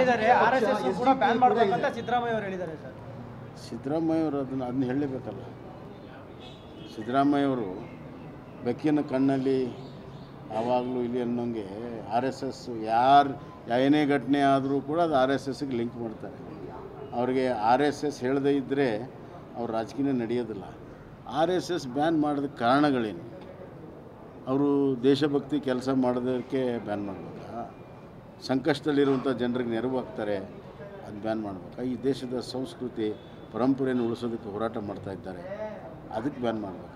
ಹೇಳಿದ್ದಾರೆ R S S ಕೂಡ ban ಮಾಡ್ಬೇಕಂತ ಸಿದ್ದರಾಮಯ್ಯ ಅವರು ಹೇಳಿದ್ದಾರೆ ಸರ್ ಸಿದ್ದರಾಮಯ್ಯ ಅವರು ಅದನ್ನು ಅದನ್ನ ಹೇಳಲೇಬೇಕಲ್ಲ ಸಿದ್ದರಾಮಯ್ಯವರು ಬೆಕ್ಕಿನ ಕಣ್ಣಲ್ಲಿ ಯಾವಾಗಲೂ ಇಲ್ಲಿ ಅನ್ನೋಂಗೆ ಆರ್ ಎಸ್ ಎಸ್ ಯಾರು ಏನೇ ಘಟನೆ ಆದರೂ ಕೂಡ ಅದು ಆರ್ ಎಸ್ ಎಸ್ಗೆ ಲಿಂಕ್ ಮಾಡ್ತಾರೆ ಅವ್ರಿಗೆ ಆರ್ ಎಸ್ ಎಸ್ ಹೇಳದೇ ಇದ್ದರೆ ಅವ್ರ ರಾಜಕೀಯ ನಡೆಯೋದಿಲ್ಲ ಆರ್ ಎಸ್ ಎಸ್ ಬ್ಯಾನ್ ಮಾಡೋದಕ್ಕೆ ಕಾರಣಗಳೇನು ಅವರು ದೇಶಭಕ್ತಿ ಕೆಲಸ ಮಾಡೋದಕ್ಕೆ ಬ್ಯಾನ್ ಮಾಡಬೇಕಾ ಸಂಕಷ್ಟದಲ್ಲಿರುವಂಥ ಜನರಿಗೆ ನೆರವಾಗ್ತಾರೆ ಅದು ಬ್ಯಾನ್ ಮಾಡಬೇಕಾ ಈ ದೇಶದ ಸಂಸ್ಕೃತಿ ಪರಂಪರೆಯನ್ನು ಉಳಿಸೋದಕ್ಕೆ ಹೋರಾಟ ಮಾಡ್ತಾ ಇದ್ದಾರೆ ಅದಕ್ಕೆ ಬ್ಯಾನ್ ಮಾಡಬೇಕಾ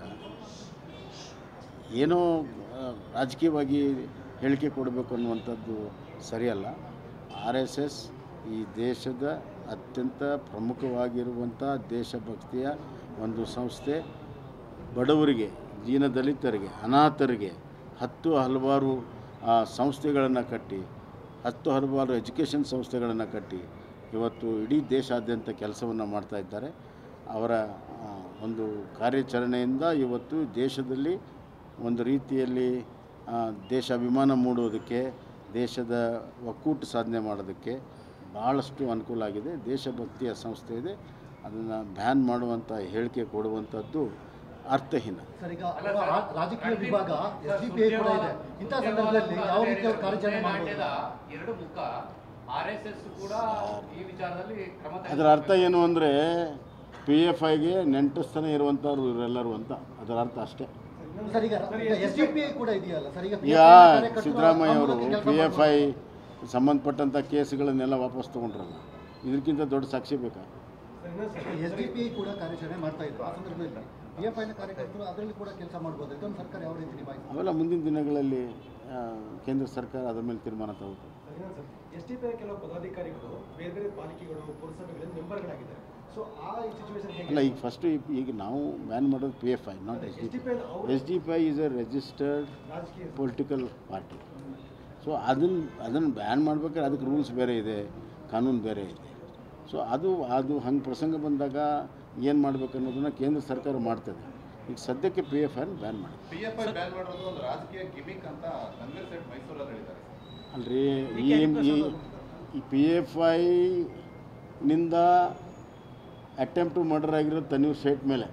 ಏನೋ ಆ, ರಾಜಕೀಯವಾಗಿ ಹೇಳಿಕೆ ಕೊಡಬೇಕು ಅನ್ನುವಂಥದ್ದು ಸರಿಯಲ್ಲ ಆರ್ ಎಸ್ ಎಸ್ ಈ ದೇಶದ ಅತ್ಯಂತ ಪ್ರಮುಖವಾಗಿರುವಂಥ ದೇಶಭಕ್ತಿಯ ಒಂದು ಸಂಸ್ಥೆ ಬಡವರಿಗೆ ದೀನದಲಿತರಿಗೆ ಅನಾಥರಿಗೆ ಹತ್ತು ಹಲವಾರು ಸಂಸ್ಥೆಗಳನ್ನು ಕಟ್ಟಿ ಹತ್ತು ಹಲವಾರು ಎಜುಕೇಷನ್ ಸಂಸ್ಥೆಗಳನ್ನು ಕಟ್ಟಿ ಇವತ್ತು ಇಡೀ ದೇಶಾದ್ಯಂತ ಕೆಲಸವನ್ನು ಮಾಡ್ತಾ ಇದ್ದಾರೆ ಅವರ ಆ, ಒಂದು ಕಾರ್ಯಾಚರಣೆಯಿಂದ ಇವತ್ತು ದೇಶದಲ್ಲಿ ಒಂದು ರೀತಿಯಲ್ಲಿ ಆ, ದೇಶ ಅಭಿಮಾನ ಮೂಡೋದಕ್ಕೆ ದೇಶದ ಒಕ್ಕೂಟ ಸಾಧನೆ ಮಾಡೋದಕ್ಕೆ ಭಾಳಷ್ಟು ಅನುಕೂಲ ಆಗಿದೆ ದೇಶಭಕ್ತಿಯ ಸಂಸ್ಥೆ ಇದೆ ಅದನ್ನು ಬ್ಯಾನ್ ಮಾಡುವಂಥ ಹೇಳಿಕೆ ಕೊಡುವಂಥದ್ದು ಅರ್ಥಹೀನ ಸರ್ ಈಗ ಅವರ ರಾ- ರಾಜಕೀಯ ವಿಭಾಗ ಎಸ್ ಡಿ ಪಿ ಐ ಕೂಡ ಇದೆ ಇಂಥ ಸಂದರ್ಭದಲ್ಲಿ ಯಾವ ರೀತಿ ಅವರು ಕಾರ್ಯಾಚರಣೆ ನಾಟ್ಯದ ಮಾಡಬಹುದು ಎರಡು ಮುಖ ಆರ್ ಎಸ್ ಎಸ್ ಕೂಡ ಈ ವಿಚಾರದಲ್ಲಿ ಕ್ರಮ ಅದರ ಅರ್ಥ ಏನು ಅಂದರೆ ಪಿ ಎಫ್ ಐಗೆ ನೆಂಟಸ್ಥಾನ ಇರುವಂಥವ್ರು ಇವರೆಲ್ಲರೂ ಅಂತ ಅದರ ಅರ್ಥ ಅಷ್ಟೇ ಸರ್ ಈಗ ಎಸ್ ಡಿ ಪಿ ಐ ಕೂಡ ಇದೆಯಲ್ಲ ಸರ್ ಈಗ ಈಗ ಸಿದ್ದರಾಮಯ್ಯ ಅವರು ಪಿ ಎಫ್ ಐ ಸಂಬಂಧಪಟ್ಟಂಥ ಕೇಸ್ಗಳನ್ನೆಲ್ಲ ವಾಪಸ್ ತೊಗೊಂಡ್ರಲ್ಲ ಇದಕ್ಕಿಂತ ದೊಡ್ಡ ಸಾಕ್ಷಿ ಬೇಕಾ ಎಸ್ ಡಿ ಪಿ ಐ ಕೂಡ ಕಾರ್ಯಾಚರಣೆ ಮಾಡ್ತಾ ಇದ್ರು ಆ ಸಂದರ್ಭದಲ್ಲಿ ಪಿ ಎಫ್ ಐನ ಕಾರ್ಯಕರ್ತರು ಅದರಲ್ಲಿ ಕೂಡ ಕೆಲಸ ಮಾಡ್ಬೋದು ಇದನ್ನು ಸರ್ಕಾರ ಯಾವ ರೀತಿ ನಿಭಾಯಿಸಿ ಅವೆಲ್ಲ ಮುಂದಿನ ದಿನಗಳಲ್ಲಿ ಆ, ಕೇಂದ್ರ ಸರ್ಕಾರ ಅದರ ಮೇಲೆ ತೀರ್ಮಾನ ತಗೋತಾರೆ ಎಸ್ ಟಿ ಪಿ ಕೆಲವು ಪದಾಧಿಕಾರಿಗಳು ಬೇರೆ ಬೇರೆ ಪಾಲಿಕೆಗಳು ಪುರಸಭೆಗಳಲ್ಲಿ ಮೆಂಬರ್ಗಳಾಗಿದ್ದಾರೆ ಸೊ ಆ ಸಿಚುವೇಶನ್ ಹೇಗೆ ಅಲ್ಲ ಈಗ ಫಸ್ಟು ಈಗ ನಾವು ಬ್ಯಾನ್ ಮಾಡೋದು P F I not S D P S D P I is a registered ರಾಜಕೀಯ ಪೊಲಿಟಿಕಲ್ ಪಾರ್ಟಿ ಸೊ ಅದನ್ನು ಅದನ್ನು ಬ್ಯಾನ್ ಮಾಡ್ಬೇಕಾದ್ರೆ ಅದಕ್ಕೆ ರೂಲ್ಸ್ ಬೇರೆ ಇದೆ ಕಾನೂನು ಬೇರೆ ಇದೆ ಸೊ ಅದು ಅದು ಹಂಗೆ ಪ್ರಸಂಗ ಬಂದಾಗ ಏನು ಮಾಡ್ಬೇಕು ಅನ್ನೋದನ್ನ ಕೇಂದ್ರ ಸರ್ಕಾರ ಮಾಡ್ತದೆ ಈಗ ಸದ್ಯಕ್ಕೆ ಪಿ ಎಫ್ ಐನ ಬ್ಯಾನ್ ಮಾಡಿ ಪಿ ಎಫ್ ಐ ಬ್ಯಾನ್ ಮಾಡೋದು ಒಂದು ರಾಜಕೀಯ ಗಿಮಿಕ್ ಅಂತ ಕಾಂಗ್ರೆಸ್ ಸೈಡ್ ಮೈಸೂರಲ್ಲಿ ಹೇಳಿದ್ದಾರೆ ಅಲ್ರಿ ಈ ಈ- ಈ ಪಿ ಎಫ್ ಐನಿಂದ ಅಟೆಂಪ್ಟ್ ಟು ಮರ್ಡರ್ ಆಗಿರೋದು ತನ್ನೂರು ಸ್ಟೇಟ್ ಮೇಲೆ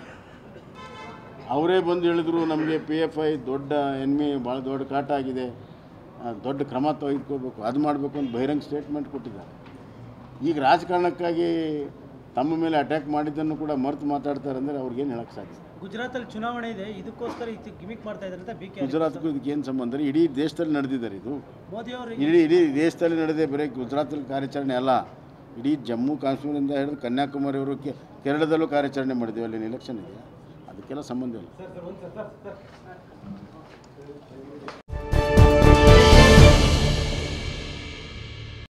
ಅವರೇ ಬಂದು ಹೇಳಿದ್ರು ನಮಗೆ ಪಿ ಎಫ್ ಐ ದೊಡ್ಡ ಎನ್ಮಿ ಭಾಳ ದೊಡ್ಡ ಕಾಟ ಆಗಿದೆ ಆ, ದೊಡ್ಡ ಕ್ರಮ ತೆಗೆದುಕೋಬೇಕು ಅದು ಮಾಡಬೇಕು ಅಂತ ಬಹಿರಂಗ ಸ್ಟೇಟ್ಮೆಂಟ್ ಕೊಟ್ಟಿದ್ದಾರೆ ಈಗ ರಾಜಕಾರಣಕ್ಕಾಗಿ ತಮ್ಮ ಮೇಲೆ ಅಟ್ಯಾಕ್ ಮಾಡಿದ್ದನ್ನು ಕೂಡ ಮರೆತು ಮಾತಾಡ್ತಾರೆ ಅಂದರೆ ಅವ್ರಿಗೇನು ಹೇಳಕ್ಕೆ ಸಾಧ್ಯ ಗುಜರಾತಲ್ಲಿ ಚುನಾವಣೆ ಇದೆ ಇದಕ್ಕೋಸ್ಕರ ಇದು ಗಿಮಿಕ್ ಮಾಡ್ತಾ ಇದ್ದಾರೆ ಅಂತ ಬಿ ಕೆ ಗುಜರಾತ್ಗೂ ಇದಕ್ಕೇನು ಸಂಬಂಧ ರೀ ಇಡೀ ದೇಶದಲ್ಲಿ ನಡೆದಿದ್ದಾರೆ ಇದು ಮೋದಿ ಅವರು ಇಡೀ ಇಡೀ ದೇಶದಲ್ಲಿ ನಡೆದಿದೆ ಬರೀ ಗುಜರಾತಲ್ಲಿ ಕಾರ್ಯಾಚರಣೆ ಅಲ್ಲ ಇಡೀ ಜಮ್ಮು ಕಾಶ್ಮೀರದಿಂದ ಹಿಡಿದು ಕನ್ಯಾಕುಮಾರಿವರು ಕೆ ಕೇರಳದಲ್ಲೂ ಕಾರ್ಯಾಚರಣೆ ಮಾಡಿದ್ದೀವಿ ಅಲ್ಲಿ ಎಲೆಕ್ಷನ್ ಇದೆ ಅದಕ್ಕೆಲ್ಲ ಸಂಬಂಧ ಇಲ್ಲ ಸರ್ ಸರ್ ಒಂದು ಸರ್ ಸರ್